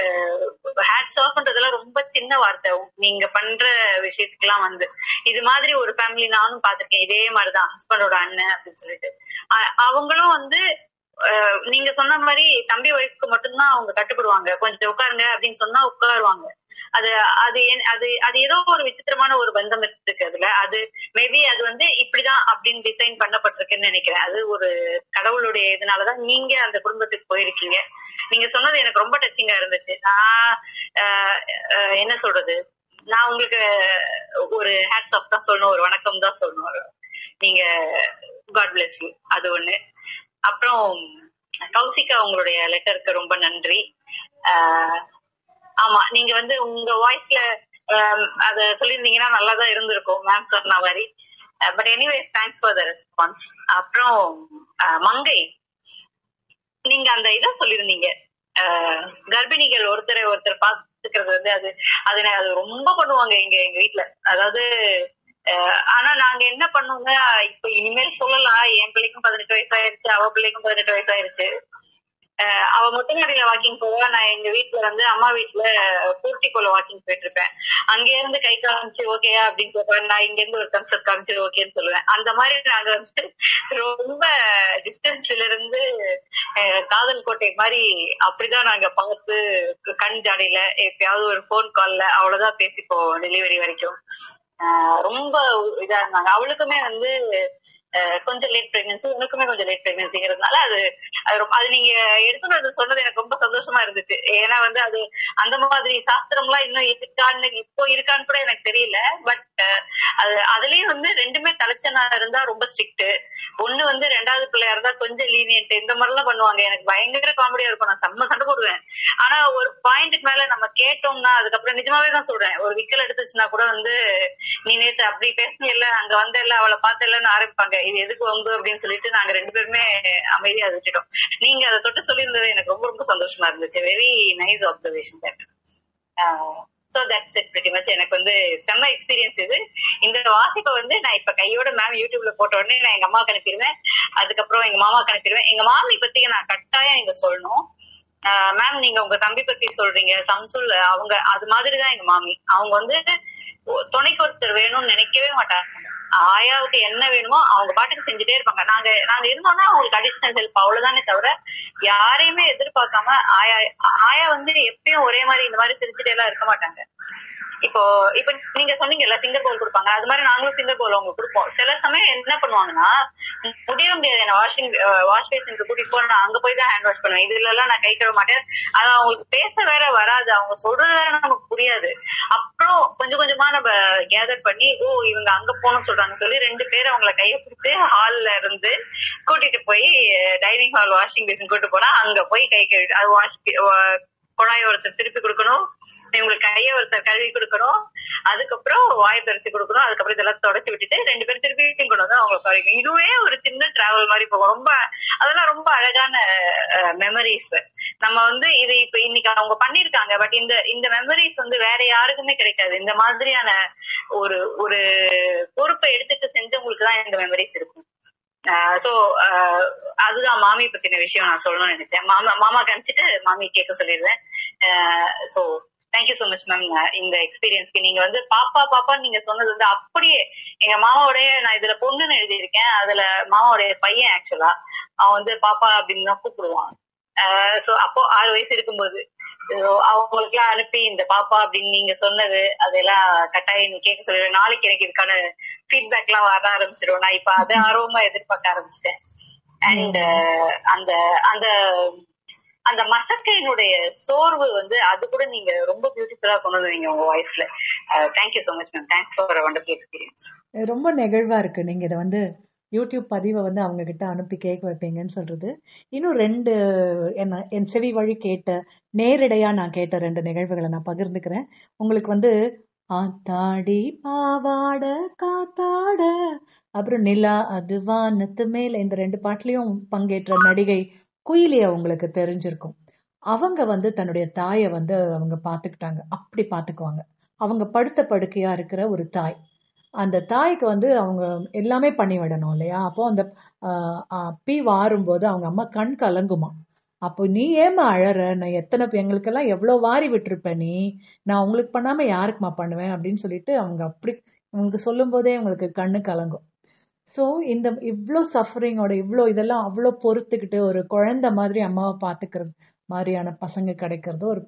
E: ஹேட்ஸ் ஆஃப்ன்றதெல்லாம் ரொம்ப சின்ன வார்த்தை நீங்க பண்ற விஷயத்துக்குலாம் வந்து இது மாதிரி ஒரு ஃபேமிலி நானும் பாத்திருக்கேன் இதே மாதிரிதான் ஹஸ்பண்டோட அண்ணன் அப்படின்னு சொல்லிட்டு அ- அவங்களும் வந்து அஹ், நீங்க சொன்ன மாதிரி தம்பி ஒய்ஃப்க்கு மட்டும்தான் அவங்க கட்டுப்படுவாங்க கொஞ்சம் உட்காருங்க அப்படின்னு சொன்னா உட்காருவாங்க அது அது ஏன்- அது அது ஏதோ ஒரு விசித்திரமான ஒரு பந்தம் இருக்கு அதுல அது மேபி அது வந்து இப்படிதான் அப்படின்னு டிசைன் பண்ணப்பட்டிருக்குன்னு நினைக்கிறேன் அது ஒரு கடவுளுடைய இதனாலதான் நீங்க அந்த குடும்பத்துக்கு போயிருக்கீங்க நீங்க சொன்னது எனக்கு ரொம்ப டச்சிங்கா இருந்துச்சு நான் ஆஹ், ஆஹ், என்ன சொல்றது நான் உங்களுக்கு ஒரு ஹேட்ஸ் ஆஃப் தான் சொல்லணும் ஒரு வணக்கம் தான் சொல்லணும் ஒரு- நீங்க காட் பிளஸ் யூ அது ஒண்ணு அப்புறம் கௌசிகா உங்களுடைய லெட்டருக்கு ரொம்ப நன்றி ஆஹ், ஆமா நீங்க வந்து உங்க வாய்ஸ்ல அத சொல்லியிருந்தீங்கன்னா நல்லா தான் இருந்திருக்கும் மேம் சொன்ன மாதிரி but anyway thanks for the response அப்புறம் அஹ், மங்கை நீங்க அந்த இதை சொல்லியிருந்தீங்க அஹ், கர்ப்பிணிகள் ஒருத்தரை ஒருத்தர் பாத்துக்கிறது வந்து அது அது நான் அது ரொம்ப பண்ணுவாங்க எங்க எங்க வீட்ல அதாவது அஹ், ஆனா நாங்க என்ன பண்ணோங்க இப்ப இனிமேல் சொல்லலாம் என் பிள்ளைக்கும் பதினெட்டு வயசு ஆயிருச்சு அவ பிள்ளைக்கும் பதினெட்டு வயசு ஆயிருச்சு அஹ் அவ மொட்டை மாடியில வாக்கிங் போவா நான் எங்க வீட்ல வந்து அம்மா வீட்ல போர்ட்டிகோல வாக்கிங் போயிட்டு இருப்பேன் அங்க இருந்து கை காமிச்சு ஓகேயா அப்படின்னு சொல்றேன் நான் இங்க இருந்து ஒரு தம்ஸ் காமிச்சு ஓகேன்னு சொல்லுவேன் அந்த மாதிரி நாங்க வந்து ரொம்ப டிஸ்டன்ஸ்ல இருந்து அஹ், காதல் கோட்டை மாதிரி அப்படிதான் நாங்க பார்த்து கண் ஜாடையில எப்பயாவது ஒரு ஃபோன் கால்ல அவ்வளவுதான் பேசிப்போம் டெலிவரி வரைக்கும் அஹ், ரொம்ப இதா இருந்தாங்க அவளுக்குமே வந்து அஹ், கொஞ்சம் லேட் பிரெக்னன்சி உனக்குமே கொஞ்சம் லேட் பிரெக்னன்சிங்கிறதுனால அது அது ரொம்ப- அது நீங்க எடுத்துட்டு வந்து சொன்னது எனக்கு ரொம்ப சந்தோஷமா இருந்துச்சு ஏன்னா வந்து அது அந்த மாதிரி சாஸ்திரம்லாம் இன்னும் இருக்கான்னு இப்போ இருக்கான்னு கூட எனக்கு தெரியல பட் அது அதுலயும் வந்து ரெண்டுமே தலைச்சனா இருந்தா ரொம்ப ஸ்ட்ரிக்ட் ஒண்ணு வந்து ரெண்டாவது பிள்ளையா இருந்தா கொஞ்சம் லீனியன்ட் இந்த மாதிரி எல்லாம் பண்ணுவாங்க எனக்கு பயங்கர காமெடியா இருக்கும் நான் செம்ம சண்டை போடுவேன் ஆனா ஒரு பாயிண்ட்டுக்கு மேல நம்ம கேட்டோம்னா அதுக்கப்புறம் நிஜமாவே தான் சொல்றேன் ஒரு விக்கல் எடுத்துச்சுன்னா கூட வந்து நீ நேத்து அப்படி பேசின இல்ல அங்க வந்த இல்ல அவளை பார்த்த இல்லன்னு ஆரம்பிப்பாங்க இது எதுக்கு வம்பு அப்படின்னு சொல்லிட்டு நாங்க ரெண்டு பேருமே அமைதியா விட்டுட்டோம் நீங்க அதை தொட்டு சொல்லியிருந்தது எனக்கு ரொம்ப ரொம்ப சந்தோஷமா இருந்துச்சு very nice observation that so that's it pretty much எனக்கு வந்து செம்ம எக்ஸ்பீரியன்ஸ் இது இந்த வாசிப்பை வந்து நான் இப்ப கையோட மேம் யூடியூப்ல போட்ட உடனே நான் எங்க அம்மாவுக்கு அனுப்பிடுவேன் அதுக்கப்புறம் எங்க மாமாவுக்கு அனுப்பிடுவேன் எங்க மாமி பத்தி நான் கட்டாயம் இங்க சொல்லணும் மேம் நீங்க உங்க தம்பி பத்தி சொல்றீங்க சம்சுல் அவங்க அது மாதிரிதான் எங்க மாமி அவங்க வந்து ஒ- துணைக்கு ஒருத்தர் வேணும்னு நினைக்கவே மாட்டாங்க ஆயாவுக்கு என்ன வேணுமோ அவங்க பாட்டுக்கு செஞ்சுட்டே இருப்பாங்க நாங்க நாங்க இருந்தோம்னா அவங்களுக்கு அடிஷனல் ஹெல்ப் அவ்வளவுதானே தவிர யாரையுமே எதிர்பார்க்காம ஆயா ஆயா வந்து எப்பயும் ஒரே மாதிரி இந்த மாதிரி சிரிச்சுட்டே எல்லாம் இருக்க மாட்டாங்க இப்போ இப்ப நீங்க சொன்னீங்கல்ல ஃபிங்கர் பவுல் கொடுப்பாங்க அது மாதிரி நாங்களும் ஃபிங்கர் பவுல் அவங்க கொடுப்போம் சில சமயம் என்ன பண்ணுவாங்கன்னா முடிய முடியாது என்ன வாஷிங் வாஷ் பேஷனுக்கு கூட்டிட்டு போ நான் அங்க போய் தான் ஹேண்ட் வாஷ் பண்ணுவேன் இதுல எல்லாம் நான் கை கழுவ மாட்டேன் அது அவங்களுக்கு பேச வேற வராது அவங்க சொல்றது வேற நமக்கு புரியாது அப்புறம் கொஞ்சம் கொஞ்சமா நம்ம கேதர் பண்ணி ஓ இவங்க அங்க போகணும்னு சொல்றாங்க சொல்லி ரெண்டு பேரும் அவங்கள கையை பிடிச்சு ஹால்ல இருந்து கூட்டிட்டு போய் டைனிங் ஹால் வாஷிங் பேஷன் கூட்டு போனா அங்க போய் கை கழுவி அது வாஷ் குழாய் ஒருத்தர் திருப்பி கொடுக்கணும் இவங்களுக்கு கைய ஒருத்தர் கழுவி கொடுக்கணும் அதுக்கப்புறம் வாய் பறிச்சு கொடுக்கணும் அதுக்கப்புறம் இதெல்லாம் தொடச்சு விட்டுட்டு ரெண்டு பேரும் திருப்பி கொண்டு வந்து அவங்களுக்கு கழுவிக்கணும். இதுவே ஒரு சின்ன டிராவல் மாதிரி போகும் ரொம்ப அதெல்லாம் ரொம்ப அழகான மெமரிஸ் நம்ம வந்து இது இப்ப இன்னைக்கு அவங்க பண்ணிருக்காங்க பட் இந்த இந்த மெமரிஸ் வந்து வேற யாருக்குமே கிடைக்காது இந்த மாதிரியான ஒரு ஒரு பொறுப்பை எடுத்துட்டு செஞ்சவங்களுக்கு தான் இந்த மெமரிஸ் இருக்கும் சோ அதுதான் மாமி பத்தின விஷயம் நான் சொல்லணும்னு நினைச்சேன் மாமா மாமா கணிச்சிட்டு மாமி கேட்க சொல்லிடுவேன் so thank you so much ma'am இந்த எக்ஸ்பீரியன்ஸ்க்கு நீங்க வந்து பாப்பா பாப்பா நீங்க சொன்னது வந்து அப்படியே எங்க மாமாவுடைய நான் இதுல பொண்ணுன்னு எழுதியிருக்கேன் அதுல மாமாவுடைய பையன் ஆக்சுவலா அவன் வந்து பாப்பா அப்படின்னு தான் கூப்பிடுவான் சோ அப்போ ஆறு வயசு இருக்கும்போது அவங்களுக்கு எல்லாம் அனுப்பி இந்த பாப்பா அப்படின்னு நீங்க சொன்னது அதெல்லாம் கட்டாயம் நீ கேட்க சொல்லிடுவேன் நாளைக்கு எனக்கு இதுக்கான ஃபீட்பேக் எல்லாம் வர ஆரம்பிச்சிடும் நான் இப்ப அதை ஆர்வமா எதிர்பார்க்க ஆரம்பிச்சிட்டேன் அண்ட் அந்த அந்த அந்த மசக்கையினுடைய சோர்வு வந்து அது கூட நீங்க ரொம்ப பியூட்டிஃபுல்லா கொண்டு வந்தீங்க உங்க வாய்ஸ்ல thank you so much ma'am thanks for wonderful experience
A: ரொம்ப நெகிழ்வா இருக்கு நீங்க இதை வந்து யூடியூப் பதிவை வந்து அவங்க கிட்ட அனுப்பி கேட்க வைப்பீங்கன்னு சொல்றது இன்னும் ரெண்டு என்ன என் செவி வழி கேட்ட நேரடியா நான் கேட்ட ரெண்டு நிகழ்வுகளை நான் பகிர்ந்துக்கிறேன் உங்களுக்கு வந்து ஆத்தாடி பாவாட காத்தாட அப்புறம் நிலா அது வானத்து மேல இந்த ரெண்டு பாட்டுலயும் பங்கேற்ற நடிகை குயிலிய உங்களுக்கு தெரிஞ்சிருக்கும் அவங்க வந்து தன்னுடைய தாயை வந்து அவங்க பார்த்துக்கிட்டாங்க அப்படி பார்த்துக்குவாங்க அவங்க படுத்த படுக்கையா இருக்கிற ஒரு தாய் அந்த தாய்க்கு வந்து அவங்க எல்லாமே பண்ணி விடணும் இல்லையா அப்போ அந்த பீ வாரும்போது அவங்க அம்மா கண் கலங்குமா அப்போ நீ ஏமா அழற நான் எத்தனை எங்களுக்கெல்லாம் எவ்வளோ வாரி விட்டுருப்ப நீ நான் உங்களுக்கு பண்ணாம யாருக்குமா பண்ணுவேன் அப்படின்னு சொல்லிட்டு அவங்க அப்படி உங்களுக்கு சொல்லும் போதே உங்களுக்கு கண்ணு கலங்கும் ஸோ இந்த இவ்வளோ சஃபரிங்கோட இவ்வளோ இதெல்லாம் அவ்வளோ பொறுத்துக்கிட்டு ஒரு குழந்தை மாதிரி அம்மாவை பார்த்துக்கிறது மாதிரியான பசங்க கிடைக்கிறது ஒரு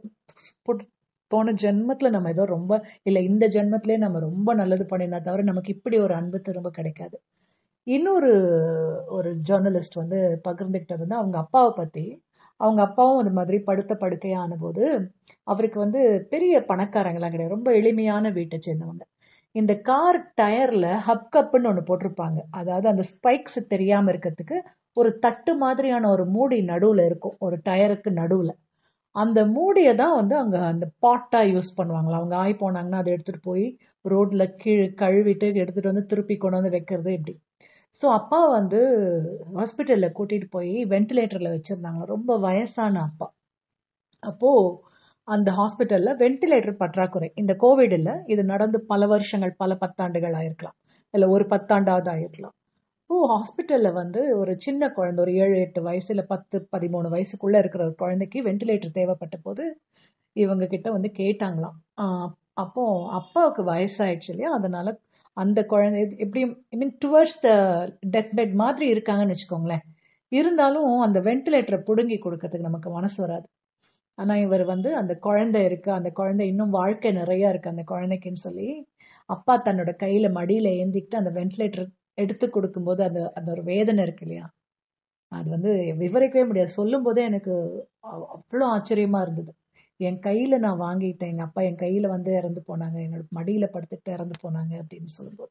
A: போன ஜென்மத்தில் நம்ம ஏதோ ரொம்ப இல்லை இந்த ஜென்மத்திலே நம்ம ரொம்ப நல்லது பண்ணினா தவிர நமக்கு இப்படி ஒரு அன்பு திரும்ப கிடைக்காது இன்னொரு ஒரு ஜேர்னலிஸ்ட் வந்து பகிர்ந்துக்கிட்டது வந்து அவங்க அப்பாவை பற்றி அவங்க அப்பாவும் இந்த மாதிரி படுத்த படுக்கையான போது அவருக்கு வந்து பெரிய பணக்காரங்களாம் கிடையாது ரொம்ப எளிமையான வீட்டை சேர்ந்தவங்க இந்த கார் டயர்ல ஹப் கப்புன்னு ஒன்று போட்டிருப்பாங்க அதாவது அந்த ஸ்பைக்ஸ் தெரியாம இருக்கிறதுக்கு ஒரு தட்டு மாதிரியான ஒரு மூடி நடுவுல இருக்கும் ஒரு டயருக்கு நடுவுல அந்த மூடியை தான் வந்து அங்க அந்த பாட்டா யூஸ் பண்ணுவாங்களா அவங்க ஆய் போனாங்கன்னா அதை எடுத்துட்டு போய் ரோட்ல கீழே கழுவிட்டு எடுத்துட்டு வந்து திருப்பி கொண்டு வந்து வைக்கிறது இப்படி ஸோ அப்பா வந்து ஹாஸ்பிட்டல்ல கூட்டிட்டு போய் வென்டிலேட்டர்ல வச்சிருந்தாங்க ரொம்ப வயசான அப்பா அப்போ அந்த ஹாஸ்பிட்டல்ல வென்டிலேட்டர் பற்றாக்குறை இந்த கோவிட் இல்ல இது நடந்து பல வருஷங்கள் பல பத்தாண்டுகள் ஆயிருக்கலாம் இல்ல ஒரு பத்தாண்டாவது ஆயிருக்கலாம் ஓ ஹாஸ்பிட்டல்ல வந்து ஒரு சின்ன குழந்தை ஒரு ஏழு எட்டு வயசு இல்ல பத்து பதிமூணு வயசுக்குள்ள இருக்கிற ஒரு குழந்தைக்கு வென்டிலேட்டர் தேவைப்பட்ட போது இவங்க கிட்ட வந்து கேட்டாங்களாம் அப்போ அப்பாவுக்கு வயசாயிடுச்சு இல்லையா அதனால அந்த குழந்தை எப்படியும் I mean towards the death bed மாதிரி இருக்காங்கன்னு வச்சுக்கோங்களேன் இருந்தாலும் அந்த வென்டிலேட்டரை பிடுங்கி கொடுக்கறதுக்கு நமக்கு மனசு வராது ஆனா இவர் வந்து அந்த குழந்தை இருக்கு அந்த குழந்தை இன்னும் வாழ்க்கை நிறைய இருக்கு அந்த குழந்தைக்குன்னு சொல்லி அப்பா தன்னோட கையில மடியில ஏந்திக்கிட்டு அந்த வென்டிலேட்டர் எடுத்து கொடுக்கும்போது அந்த அந்த ஒரு வேதனை இருக்கு இல்லையா அது வந்து விவரிக்கவே முடியாது சொல்லும் போதே எனக்கு அவ்வளோ ஆச்சரியமா இருந்தது என் கையில நான் வாங்கிட்டேன் எங்க அப்பா என் கையில வந்து இறந்து போனாங்க என்னோட மடியில படுத்துட்டு இறந்து போனாங்க அப்படின்னு சொல்லும்போது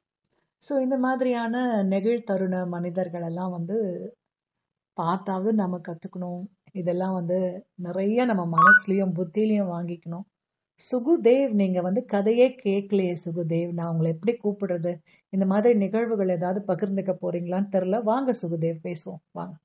A: ஸோ இந்த மாதிரியான நெகிழ் தருண மனிதர்கள் எல்லாம் வந்து பார்த்தாவது நம்ம கத்துக்கணும் இதெல்லாம் வந்து நிறைய நம்ம மனசுலயும் புத்திலையும் வாங்கிக்கணும் சுகுதேவ் நீங்க வந்து கதையே கேட்கலையே சுகுதேவ் நான் உங்களை எப்படி கூப்பிடுறது இந்த மாதிரி நிகழ்வுகள் ஏதாவது பகிர்ந்துக்க போறீங்களான்னு தெரியல வாங்க சுகுதேவ் பேசுவோம் வாங்க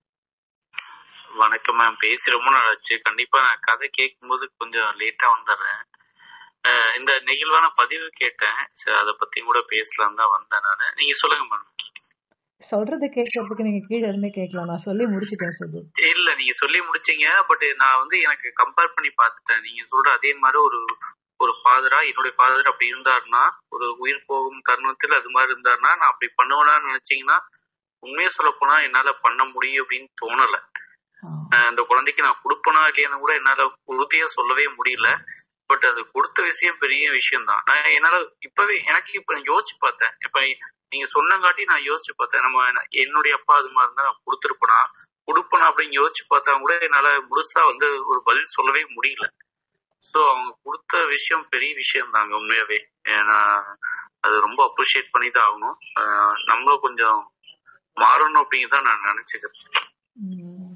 F: வணக்கம் மேம் பேசி ரொம்ப நாள் ஆச்சு கண்டிப்பா நான் கதை கேட்கும்போது கொஞ்சம் லேட்டா வந்துடுறேன் அஹ் இந்த நெகிழ்வான பதிவு கேட்டேன் சரி அதை பத்தி கூட பேசலாம் தான் வந்தேன் நானு நீங்க சொல்லுங்க மேடம்
A: சொல்றது கேட்கறதுக்கு நீங்க கீழே இருந்து கேட்கலாம் நான் சொல்லி முடிச்சிட்டேன் சுது
F: இல்ல நீங்க சொல்லி முடிச்சீங்க பட் நான் வந்து எனக்கு கம்பேர் பண்ணி பார்த்துட்டேன் நீங்க சொல்ற அதே மாதிரி ஒரு ஒரு ஃபாதரா என்னுடைய ஃபாதர் அப்படி இருந்தாருன்னா ஒரு உயிர் போகும் தருணத்தில் அது மாதிரி இருந்தாருன்னா நான் அப்படி பண்ணுவேனான்னு நினைச்சீங்கன்னா உண்மையை சொல்ல போனா என்னால பண்ண முடியும் அப்படின்னு தோணல
A: ஆ,
F: அஹ் அந்த குழந்தைக்கு நான் கொடுப்பனா இல்லையான்னு கூட என்னால உறுதியா சொல்லவே முடியல பட் அது கொடுத்த விஷயம் பெரிய விஷயம் தான் நான் என்னால இப்பவே எனக்கு இப்ப நான் யோசிச்சு பார்த்தேன் இப்ப நீங்க சொன்னங்காட்டி நான் யோசிச்சு பார்த்தேன் நம்ம என்னுடைய அப்பா அது மாதிரி இருந்தா நான் கொடுத்துருப்பனா கொடுப்பனா அப்படின்னு யோசிச்சு பார்த்தா கூட என்னால முழுசா வந்து ஒரு பதில் சொல்லவே முடியல சோ அவங்க கொடுத்த விஷயம் பெரிய விஷயம் தாங்க உண்மையாவே ஏன்னா அது ரொம்ப அப்ரிஷியேட் பண்ணி தான் ஆகணும் அஹ் நம்மளும் கொஞ்சம் மாறணும் அப்படிங்கிறத நான் நினைச்சுக்கிறேன்
A: ம்.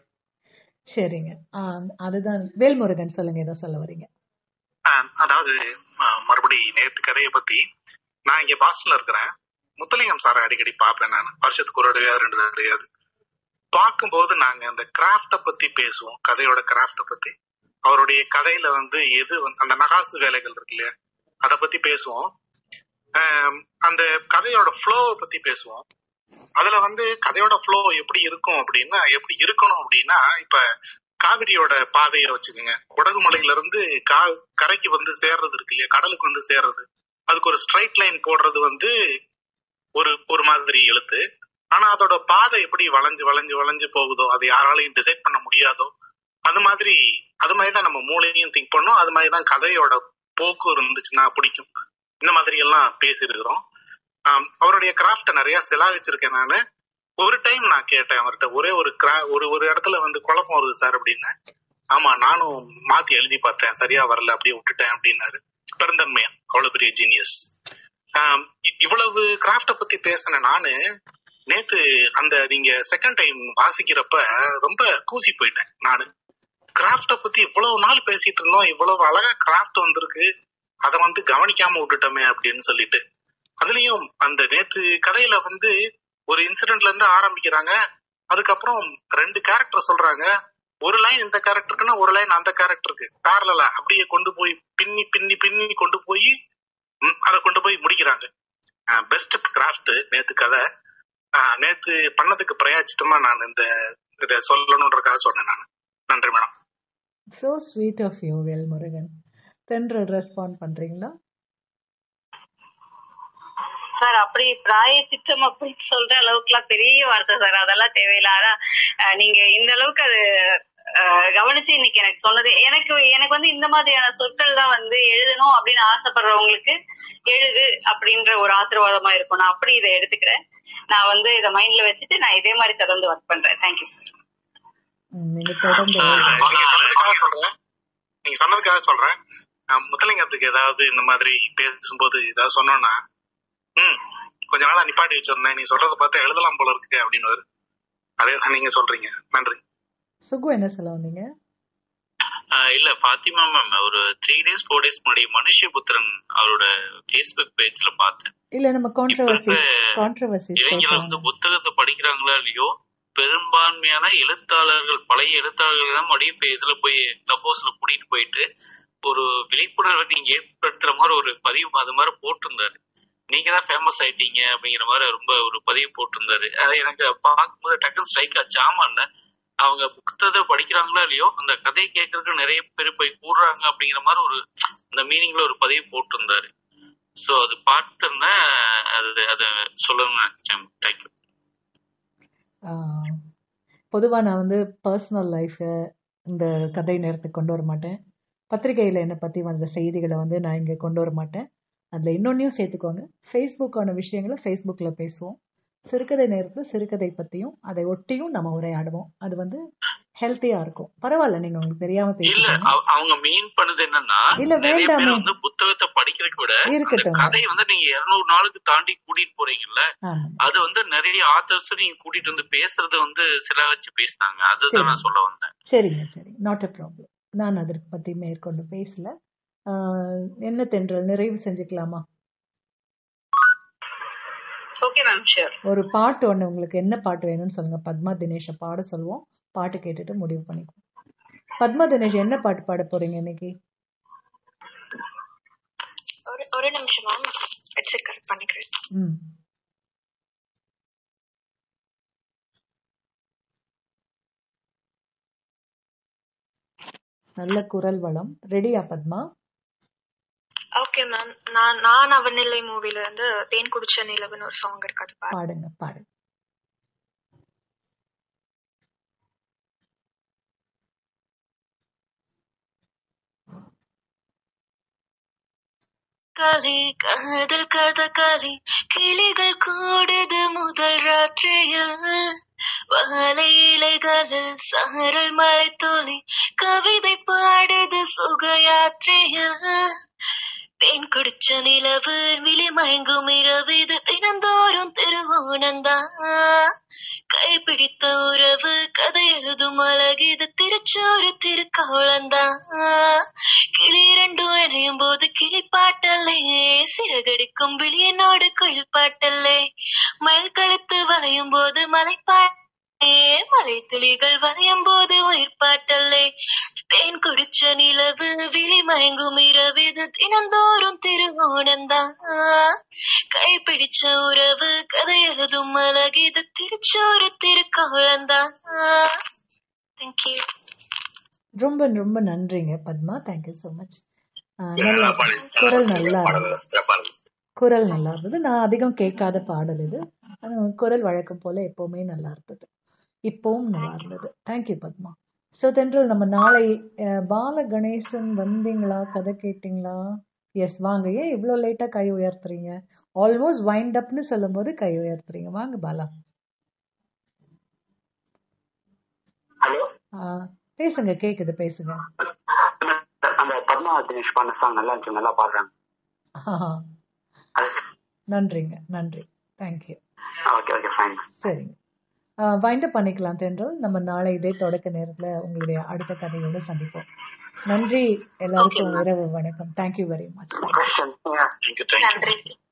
A: சரிங்க ஆ, அதுதான் வேல்முருகன் சொல்லுங்க ஏதோ சொல்ல வரீங்க
B: ஆஹ் அதாவது ஆஹ் மறுபடி நேத்து கதையை பத்தி நான் இங்க பாஸ்டன்ல இருக்கிறேன் முத்தலிங்கம் சாரை அடிக்கடி பார்ப்பேன் நான் வருஷத்துக்கு ஒரு தடவையாவது ரெண்டு தடவையாவது பார்க்கும்போது நாங்க அந்த கிராஃப்ட பத்தி பேசுவோம் கதையோட கிராஃப்ட பத்தி அவருடைய கதையில வந்து எது வந்து அந்த நகாசு வேலைகள் இருக்கு இல்லையா அதை பத்தி பேசுவோம் ஆம், அந்த கதையோட ஃப்ளோவை பத்தி பேசுவோம் அதுல வந்து கதையோட ஃப்ளோ எப்படி இருக்கும் அப்படின்னா எப்படி இருக்கணும் அப்படின்னா இப்ப காவிரியோட பாதையை வச்சுக்கோங்க குடகுமலையில இருந்து கா கரைக்கு வந்து சேர்றது இருக்கு இல்லையா கடலுக்கு வந்து சேர்றது அதுக்கு ஒரு ஸ்ட்ரைட் லைன் போடுறது வந்து ஒரு ஒரு மாதிரி எழுத்து ஆனா அதோட பாதை எப்படி வளைஞ்சு வளைஞ்சு வளைஞ்சு போகுதோ அது யாராலையும் டிசைட் பண்ண முடியாதோ அது மாதிரி அது மாதிரி தான் நம்ம மூளையும் திங்க் பண்ணோம் அது மாதிரி தான் கதையோட போக்கு இருந்துச்சுன்னா பிடிக்கும் இந்த மாதிரி எல்லாம் பேசியிருக்கிறோம் ஆம், அவருடைய கிராஃப்ட நிறைய சிலாகிச்சிருக்கேன் நானு ஒரு டைம் நான் கேட்டேன் அவர்கிட்ட ஒரே ஒரு கிரா ஒரு ஒரு இடத்துல வந்து குழப்பம் வருது சார் அப்படின்னு ஆமா நானும் மாத்தி எழுதி பார்த்தேன் சரியா வரல அப்படியே விட்டுட்டேன் அப்படின்னாரு பெருந்தன்மையா அவ்வளவு பெரிய ஜீனியஸ் இவ்வளவு கிராஃப்ட பத்தி பேசின நானு நேத்து அந்த நீங்க செகண்ட் டைம் வாசிக்கிறப்ப ரொம்ப கூசி போயிட்டேன் நானு கிராஃப்ட பத்தி இவ்வளவு நாள் பேசிட்டு இருந்தோம் இவ்வளவு அழகா கிராஃப்ட் வந்திருக்கு அதை வந்து கவனிக்காம விட்டுட்டோமே அப்படின்னு சொல்லிட்டு அதுலயும் அந்த நேத்து கதையில வந்து ஒரு இன்சிடென்ட்ல இருந்து ஆரம்பிக்கிறாங்க அதுக்கப்புறம் ரெண்டு கேரக்டர் சொல்றாங்க ஒரு லைன் இந்த கேரக்டருக்குன்னா ஒரு லைன் அந்த கேரக்டருக்கு பேரலா அப்படியே கொண்டு போய் பின்னி பின்னி பின்னி கொண்டு போய் ம், அதை கொண்டு போய் முடிக்கிறாங்க பெஸ்ட் கிராஃப்ட் நேத்து கதை ஆஹ், நேத்து பண்ணதுக்கு பிரயாச்சிட்டமா நான் இந்த இதை சொல்லணுன்றதுக்காக சொன்னேன் நான் நன்றி madam
A: so sweet of you Velmurugan Thendral respond பண்றீங்களா
E: சார் அப்படி பிராய சித்தம் அப்படின்னு சொல்ற அளவுக்குலாம் பெரிய வார்த்தை சார் அதெல்லாம் தேவையில்ல ஆனா அஹ், நீங்க இந்த அளவுக்கு அது அஹ், கவனிச்சு இன்னைக்கு எனக்கு சொன்னது எனக்கு எனக்கு வந்து இந்த மாதிரியான சொற்கள் தான் வந்து எழுதணும் அப்படின்னு ஆசைப்படுறவங்களுக்கு எழுது அப்படின்ற ஒரு ஆசீர்வாதமா இருக்கும் நான் அப்படி இதை எடுத்துக்கிறேன் நான் வந்து இதை மைண்ட்ல வச்சுட்டு நான் இதே மாதிரி தொடர்ந்து ஒர்க் பண்றேன் தேங்க்யூ சார்
A: ம், நீங்க தொடர்ந்து
B: நீங்க சொன்னதுக்காக சொல்றேன் நீங்க சொன்னதுக்காக சொல்றேன் ஆஹ், முத்தலிங்கத்துக்கு ஏதாவது இந்த மாதிரி பேசும்போது ஏதாவது சொன்னோம்னா ம் கொஞ்ச நாளா நிப்பாட்டி வச்சிருந்தேன் நீ சொல்றத பார்த்தா எழுதலாம் போல இருக்கு அப்படின்னு அதே தான் நீங்க சொல்றீங்க நன்றி
A: சுகு என்ன சொல்ல வந்தீங்க
F: ஆஹ் இல்ல பாத்திமா மேம் ஒரு த்ரீ டேஸ் ஃபோர் டேஸ் முன்னாடி மனுஷபுத்திரன் அவரோட ஃபேஸ்புக் பேஜ்ல பார்த்தேன்
A: இல்ல நம்ம கான்ட்ரவர்சி
F: இப்ப
A: கான்ட்ரவர்சி
F: இளைஞர்கள் வந்து புத்தகத்தை படிக்கிறாங்களா இல்லையோ பெரும்பான்மையான எழுத்தாளர்கள் பழைய எழுத்தாளர்கள் தான் மறுபடியும் இப்ப இதுல போய் தப்போஸ்ல கூட்டிட்டு போயிட்டு ஒரு விழிப்புணர்வை நீங்க ஏற்படுத்துற மாதிரி ஒரு பதிவு அது மாதிரி போட்டிருந்தாரு நீங்க தான் ஃபேமஸ் ஆயிட்டீங்க அப்படிங்கிற மாதிரி ரொம்ப ஒரு பதிவு போட்டிருந்தாரு அது எனக்கு பார்க்கும்போது டக்குன்னு ஸ்ட்ரைக் ஆச்சு ஆமா இல்ல அவங்க புத்தகத்தை படிக்கிறாங்களோ இல்லையோ அந்த கதையை கேட்கறதுக்கு நிறைய பேர் போய் கூடுறாங்க அப்படிங்கிற மாதிரி ஒரு அந்த மீனிங்ல ஒரு பதிவு போட்டிருந்தாரு சோ அது பார்த்திருந்தேன் அது அதை சொல்லணும்னு நினைச்சேன் தேங்க்யூ
A: பொதுவாக நான் வந்து பர்சனல் லைஃப்பை இந்த கதை நேரத்துக்கு கொண்டு வர மாட்டேன் பத்திரிகையில் என்னை பற்றி வந்த செய்திகளை வந்து நான் இங்கே கொண்டு வர மாட்டேன் அதில் இன்னொன்னையும் சேர்த்துக்கோங்க ஃபேஸ்புக்கான விஷயங்களை ஃபேஸ்புக்கில் பேசுவோம் சிறுகதை நேரத்தில் சிறுகதை பற்றியும் அதை ஒட்டியும் நம்ம உரையாடுவோம் அது வந்து ஹெல்த்தியாக இருக்கும் பரவாயில்ல நீங்கள் உங்களுக்கு தெரியாமல்
F: இல்ல
A: பேசிக்கோங்க
F: அவ- அவங்க மீன் பண்ணது என்னன்னா
A: இல்ல,
F: நிறைய பேர்
A: வேண்டாமே.
F: வந்து புத்தகத்தை படிக்கிறதுக்கு விட அந்த
A: இருக்கட்டும்.
F: கதையை வந்து நீங்க இருநூறு நாளுக்கு தாண்டி கூட்டிட்டு போறீங்கல்ல
A: ஆமாம்
F: அது வந்து நிறைய ஆத்தர்ஸ் நீங்க கூட்டிட்டு வந்து பேசுறது வந்து சில வச்சு பேசினாங்க அதுதான் நான் சொல்ல வந்தேன்
A: சரிங்க சரி நாட் அ ப்ராப்ளம் நான் அதற்கு பற்றி மேற்கொண்டு பேசல ஆஹ், என்ன தென்றல் நிறைவு செஞ்சுக்கலாமா
E: ஓகே மேம் ஷியோர்
A: ஒரு பாட்டு ஒன்று உங்களுக்கு என்ன பாட்டு வேணும்னு சொல்லுங்க பத்மா தினேஷை பாட சொல்லுவோம் பாட்டு கேட்டுட்டு முடிவு பண்ணிக்குவோம் பத்மா தினேஷ் என்ன பாட்டு பாட போறீங்க இன்னைக்கு
D: ஒரு ஒரு நிமிஷம் மேம் ஹெட்செட் கரெக்ட் பண்ணிக்கிறேன்
A: ம் நல்ல குரல் வளம் ரெடியா பத்மா
D: ஓகே மேம் நான் நான் அவனில்லை மூவில இருந்து தேன் குடிச்ச நிலவுன்னு ஒரு சாங் இருக்கு அது பாரு
A: பாடுங்க பாடுங்க
D: கலி காதல் கத கலி கிளிகள் கூடுது முதல் ராத்திரியில் வாழை இலைகளில் சாரல் மலை துளி கவிதை பாடுது சுக யாத்திரையில் தேன் குடிச்ச நிலவு விழி மயங்கும் இரவு இது தினந்தோறும் திருவோணந்தான் கைப்பிடித்த உறவு கதை எழுதும் அழகிது திருச்சோறு திருக்கோளந்தான் கிளி இரண்டும் இணையும் போது கிளி பாட்டல்லே சிறகடிக்கும் விழியனோடு குயில் பாட்டல்லே மயில் கழுத்து வளையும் போது மலை பாட்டே மலை துளிகள் வளையும் போது உயிர் பாட்டல்லே தேன் குடிச்ச நிலவு விழி மயங்கும் இரவிது தினந்தோறும் திருவோணந்தான் கைப்பிடிச்ச உறவு கதை எழுதும் அழகிது திருச்சோறு திருக்கோளந்தான் தேங்க்யூ
A: ரொம்ப ரொம்ப நன்றிங்க பத்மா தேங்க்யூ ஸோ மச்
C: நல்லா
A: நல்லா
C: பாடு.
A: குரல் நல்லா
C: பாடல்
A: இருந்தது
C: சிறப்பா இருக்கு.
A: குரல் நல்லா இருந்தது நான் அதிகம் கேட்காத பாடல் இது ஆனா, குரல் வழக்கம் போல எப்பவுமே நல்லா இருந்தது இப்பவும் நல்லா இருந்தது தேங்க்யூ பத்மா ஸோ தென்றல் நம்ம நாளை அஹ், பால கணேசன் வந்தீங்களா கதை கேட்டீங்களா எஸ் வாங்க ஏன் இவ்வளோ லேட்டா கை உயர்த்துறீங்க ஆல்மோஸ்ட் வைண்ட் அப்னு சொல்லும் போது கை உயர்த்துறீங்க வாங்க பாலா
G: ஹலோ
A: ஆஹ், பேசுங்க கேக்குது பேசுங்க
G: அந்த பத்மா தினேஷ் பண்ண சாங் நல்லா இருந்துச்சு நல்லா பாடுறாங்க
A: ஆஹா.
G: அது
A: நன்றிங்க நன்றி தேங்க்யூ
G: ஓகே ஓகே ஃபைன்
A: சரிங்க வைண்டப் பண்ணிக்கலாம் தென்றல் நம்ம நாளை இதே தொடக்க நேரத்துல உங்களுடைய அடுத்த கதையோட சந்திப்போம் நன்றி எல்லாருக்கும் இரவு வணக்கம் thank you very much
G: question
C: Thank you, thank you.
D: நன்றி